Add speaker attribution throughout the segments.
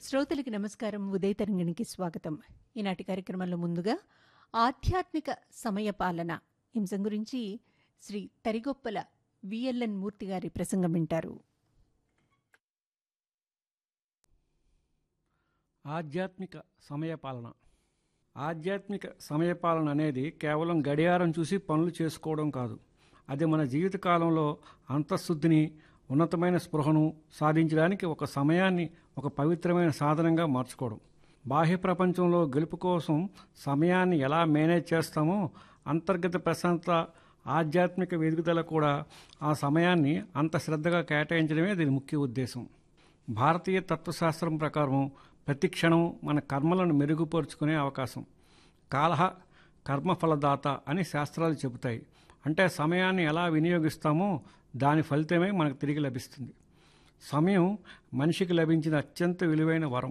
Speaker 1: శ్రోతలకి నమస్కారం ఉదయ తరంగిణికి స్వాగతం ఈనాటి కార్యక్రమంలో ముందుగా ఆధ్యాత్మిక సమయ పాలన అంశం గురించి శ్రీ తరిగొప్పల విఎల్ఎన్ మూర్తి గారి ప్రసంగం వింటారు
Speaker 2: ఆధ్యాత్మిక సమయపాలన ఆధ్యాత్మిక సమయపాలన అనేది కేవలం గడియారం చూసి పనులు చేసుకోవడం కాదు అది మన జీవితకాలంలో అంతఃశుద్ధిని ఉన్నతమైన స్పృహను సాధించడానికి ఒక సమయాన్ని ఒక పవిత్రమైన సాధనంగా మార్చుకోవడం బాహ్య ప్రపంచంలో గెలుపు కోసం సమయాన్ని ఎలా మేనేజ్ చేస్తామో అంతర్గత ప్రశాంతత ఆధ్యాత్మిక ఎదుగుదల కూడా ఆ సమయాన్ని అంత శ్రద్ధగా కేటాయించడమే దీని ముఖ్య ఉద్దేశం భారతీయ తత్వశాస్త్రం ప్రకారం ప్రతి క్షణం మన కర్మలను మెరుగుపరుచుకునే అవకాశం కాలహ కర్మఫలదాత అని శాస్త్రాలు చెబుతాయి అంటే సమయాన్ని ఎలా వినియోగిస్తామో దాని ఫలితమే మనకు తిరిగి లభిస్తుంది సమయం మనిషికి లభించిన అత్యంత విలువైన వరం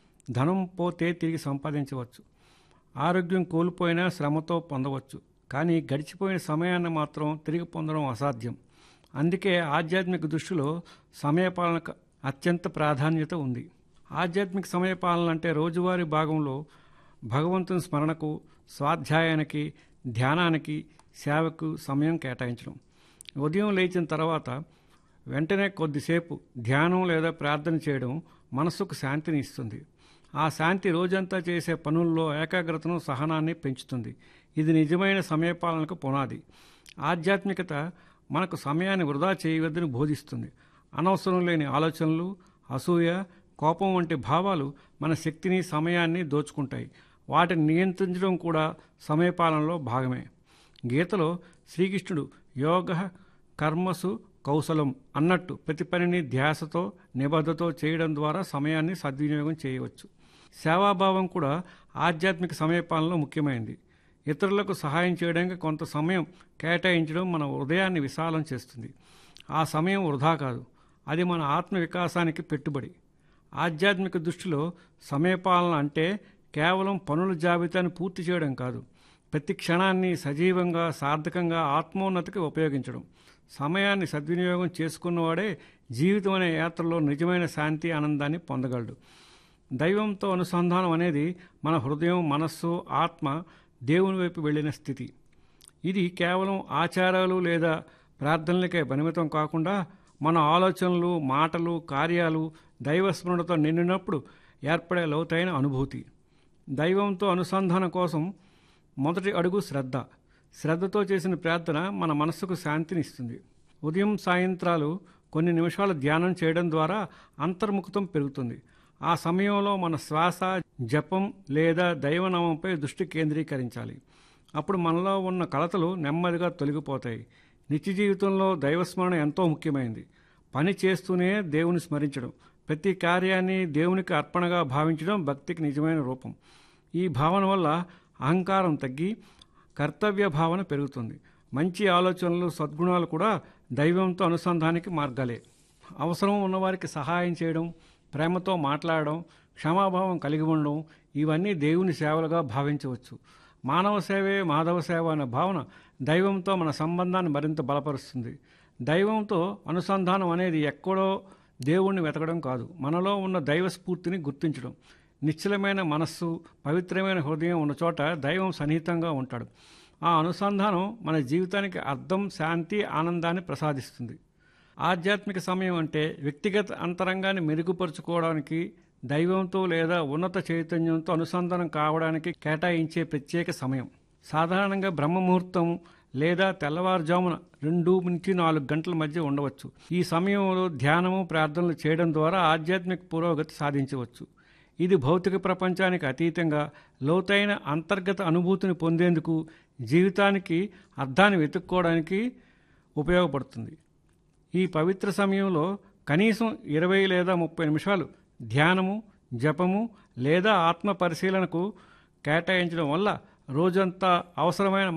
Speaker 2: ధనం పోతే తిరిగి సంపాదించవచ్చు ఆరోగ్యం కోల్పోయినా శ్రమతో పొందవచ్చు కానీ గడిచిపోయిన సమయాన్ని మాత్రం తిరిగి పొందడం అసాధ్యం అందుకే ఆధ్యాత్మిక దృష్టిలో సమయపాలనకు అత్యంత ప్రాధాన్యత ఉంది ఆధ్యాత్మిక సమయపాలన అంటే రోజువారీ భాగంలో భగవంతుని స్మరణకు స్వాధ్యాయానికి ధ్యానానికి సేవకు సమయం కేటాయించడం ఉదయం లేచిన తర్వాత వెంటనే కొద్దిసేపు ధ్యానం లేదా ప్రార్థన చేయడం మనస్సుకు శాంతిని ఇస్తుంది ఆ శాంతి రోజంతా చేసే పనుల్లో ఏకాగ్రతను సహనాన్ని పెంచుతుంది ఇది నిజమైన సమయపాలనకు పునాది ఆధ్యాత్మికత మనకు సమయాన్ని వృధా చేయవద్దని బోధిస్తుంది అనవసరం లేని ఆలోచనలు అసూయ కోపం వంటి భావాలు మన శక్తిని సమయాన్ని దోచుకుంటాయి వాటిని నియంత్రించడం కూడా సమయపాలనలో భాగమే గీతలో శ్రీకృష్ణుడు యోగ కర్మసు కౌశలం అన్నట్టు ప్రతి పనిని ధ్యాసతో నిబద్ధతో చేయడం ద్వారా సమయాన్ని సద్వినియోగం చేయవచ్చు సేవాభావం కూడా ఆధ్యాత్మిక సమయపాలనలో ముఖ్యమైనది ఇతరులకు సహాయం చేయడానికి కొంత సమయం కేటాయించడం మన హృదయాన్ని విశాలం చేస్తుంది ఆ సమయం వృధా కాదు అది మన ఆత్మ వికాసానికి పెట్టుబడి ఆధ్యాత్మిక దృష్టిలో సమయపాలన అంటే కేవలం పనుల జాబితాను పూర్తి చేయడం కాదు ప్రతి క్షణాన్ని సజీవంగా సార్థకంగా ఆత్మోన్నతికి ఉపయోగించడం సమయాన్ని సద్వినియోగం చేసుకున్నవాడే జీవితం అనే యాత్రలో నిజమైన శాంతి ఆనందాన్ని పొందగలడు దైవంతో అనుసంధానం అనేది మన హృదయం మనస్సు ఆత్మ దేవుని వైపు వెళ్ళిన స్థితి ఇది కేవలం ఆచారాలు లేదా ప్రార్థనలకే పరిమితం కాకుండా మన ఆలోచనలు మాటలు కార్యాలు దైవస్మరణతో నిండినప్పుడు ఏర్పడే లోతైన అనుభూతి దైవంతో అనుసంధానం కోసం మొదటి అడుగు శ్రద్ధ శ్రద్ధతో చేసిన ప్రార్థన మన మనస్సుకు శాంతిని ఇస్తుంది ఉదయం సాయంత్రాలు కొన్ని నిమిషాలు ధ్యానం చేయడం ద్వారా అంతర్ముఖతం పెరుగుతుంది ఆ సమయంలో మన శ్వాస జపం లేదా దైవనామంపై దృష్టి కేంద్రీకరించాలి అప్పుడు మనలో ఉన్న కలతలు నెమ్మదిగా తొలగిపోతాయి నిత్య జీవితంలో దైవస్మరణ ఎంతో ముఖ్యమైనది పని చేస్తూనే దేవుని స్మరించడం ప్రతి కార్యాన్ని దేవునికి అర్పణగా భావించడం భక్తికి నిజమైన రూపం ఈ భావన వల్ల అహంకారం తగ్గి కర్తవ్య భావన పెరుగుతుంది మంచి ఆలోచనలు సద్గుణాలు కూడా దైవంతో అనుసంధానికి మార్గాలే అవసరం ఉన్నవారికి సహాయం చేయడం ప్రేమతో మాట్లాడడం క్షమాభావం కలిగి ఉండడం ఇవన్నీ దేవుని సేవలుగా భావించవచ్చు మానవ సేవే మాధవ సేవ అనే భావన దైవంతో మన సంబంధాన్ని మరింత బలపరుస్తుంది దైవంతో అనుసంధానం అనేది ఎక్కడో దేవుణ్ణి వెతకడం కాదు మనలో ఉన్న దైవ స్ఫూర్తిని గుర్తించడం నిశ్చలమైన మనస్సు పవిత్రమైన హృదయం ఉన్న చోట దైవం సన్నిహితంగా ఉంటాడు ఆ అనుసంధానం మన జీవితానికి అర్థం శాంతి ఆనందాన్ని ప్రసాదిస్తుంది ఆధ్యాత్మిక సమయం అంటే వ్యక్తిగత అంతరంగాన్ని మెరుగుపరుచుకోవడానికి దైవంతో లేదా ఉన్నత చైతన్యంతో అనుసంధానం కావడానికి కేటాయించే ప్రత్యేక సమయం సాధారణంగా బ్రహ్మముహూర్తం లేదా తెల్లవారుజామున రెండు నుంచి నాలుగు గంటల మధ్య ఉండవచ్చు ఈ సమయంలో ధ్యానము ప్రార్థనలు చేయడం ద్వారా ఆధ్యాత్మిక పురోగతి సాధించవచ్చు ఇది భౌతిక ప్రపంచానికి అతీతంగా లోతైన అంతర్గత అనుభూతిని పొందేందుకు జీవితానికి అర్థాన్ని వెతుక్కోవడానికి ఉపయోగపడుతుంది ఈ పవిత్ర సమయంలో కనీసం ఇరవై లేదా ముప్పై నిమిషాలు ధ్యానము జపము లేదా ఆత్మ పరిశీలనకు కేటాయించడం వల్ల రోజంతా అవసరమైన